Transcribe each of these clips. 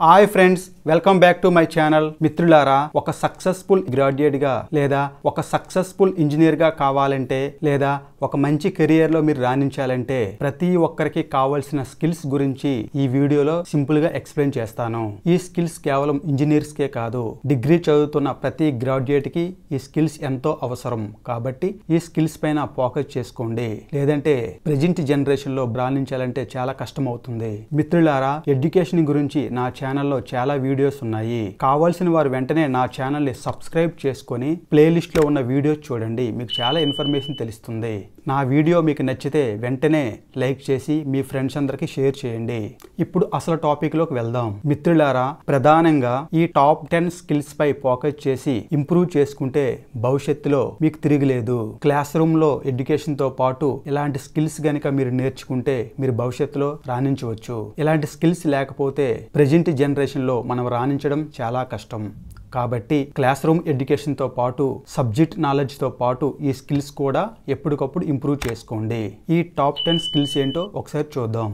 Hi friends welcome back to my channel మిత్రులారా ఒక successful graduate గా లేదా ఒక సక్సెస్ఫుల్ ఇంజనీర్ గా కావాలంటే లేదా ఒక మంచి కెరియర్ లో మీరు రాణించాలంటే ప్రతి ఒక్కరికి కావాల్సిన స్కిల్స్ గురించి ఈ వీడియోలో సింపుల్ గా ఎక్స్ప్లెయిన్ చేస్తాను ఈ స్కిల్స్ కేవలం ఇంజనీర్స్ కే కాదు డిగ్రీ చదువుతున్న ప్రతి గ్రాడ్యుయేట్ కి ఈ స్కిల్స్ ఎంతో అవసరం కాబట్టి ఈ స్కిల్స్ పైన ఫోకస్ చేసుకోండి లేదంటే ప్రజెంట్ జనరేషన్ లో రాణించాలంటే చాలా కష్టం అవుతుంది మిత్రులారా ఎడ్యుకేషన్ గురించి నా ఛానల్లో చాలా వీడియోస్ ఉన్నాయి కావాల్సిన వారు వెంటనే నా ఛానల్ ని సబ్స్క్రైబ్ చేసుకొని ప్లేలిస్ట్ లో ఉన్న వీడియోస్ చూడండి మీకు చాలా ఇన్ఫర్మేషన్ తెలుస్తుంది నా వీడియో మీకు నచ్చితే వెంటనే లైక్ చేసి మీ ఫ్రెండ్స్ అందరికి షేర్ చేయండి ఇప్పుడు అసలు టాపిక్ లోకి వెళ్దాం మిత్రులారా ప్రధానంగా ఈ టాప్ టెన్ స్కిల్స్ పై ఫోకస్ చేసి ఇంప్రూవ్ చేసుకుంటే భవిష్యత్తులో మీకు తిరిగిలేదు క్లాస్ రూమ్ లో ఎడ్యుకేషన్ తో పాటు ఇలాంటి స్కిల్స్ గనుక మీరు నేర్చుకుంటే మీరు భవిష్యత్తులో రాణించవచ్చు ఇలాంటి స్కిల్స్ లేకపోతే ప్రజెంట్ జనరేషన్ లో మనం రాణించడం చాలా కష్టం కాబట్టి క్లాస్ రూమ్ ఎడ్యుకేషన్తో పాటు సబ్జెక్ట్ నాలెడ్జ్తో పాటు ఈ స్కిల్స్ కూడా ఎప్పటికప్పుడు ఇంప్రూవ్ చేసుకోండి ఈ టాప్ టెన్ స్కిల్స్ ఏంటో ఒకసారి చూద్దాం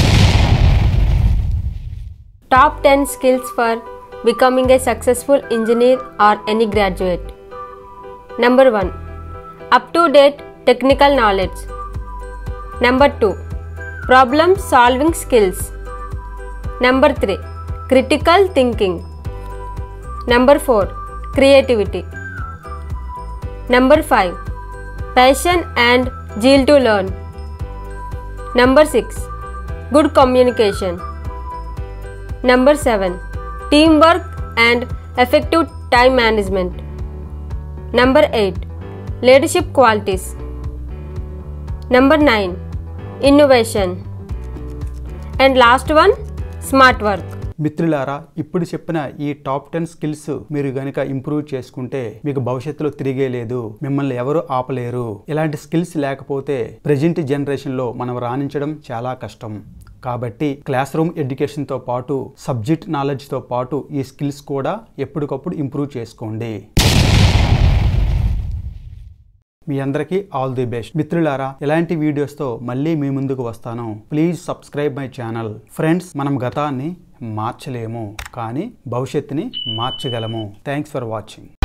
Top 10 skills for becoming a successful engineer or any graduate. Number 1. Up to date technical knowledge. Number 2. Problem solving skills. Number 3. Critical thinking. Number 4. Creativity. Number 5. Passion and zeal to learn. Number 6. Good communication. Number 7. Teamwork and effective time management. Number 8. Leadership qualities. Number 9. Innovation. And last one, smart work. మిత్రులారా ఇప్పుడు చెప్పిన ఈ top ten skills మీరు గనుక improve చేసుకుంటే మీకు భవిష్యత్తులో తిరిగే లేదు మిమ్మల్ని ఎవరు ఆపలేరు ఇలాంటి స్కిల్స్ లేకపోతే ప్రజెంట్ జనరేషన్ లో మనం రాణించడం చాలా కష్టం కాబట్టి క్లాస్ రూమ్ ఎడ్యుకేషన్తో పాటు సబ్జెక్ట్ నాలెడ్జ్తో పాటు ఈ స్కిల్స్ కూడా ఎప్పటికప్పుడు ఇంప్రూవ్ చేసుకోండి మీ అందరికీ ఆల్ ది బెస్ట్ మిత్రులారా ఇలాంటి వీడియోస్తో మళ్ళీ మీ ముందుకు వస్తాను please subscribe my channel friends మనం గతాన్ని మార్చలేము కానీ భవిష్యత్తుని మార్చగలము థ్యాంక్స్ ఫర్ వాచింగ్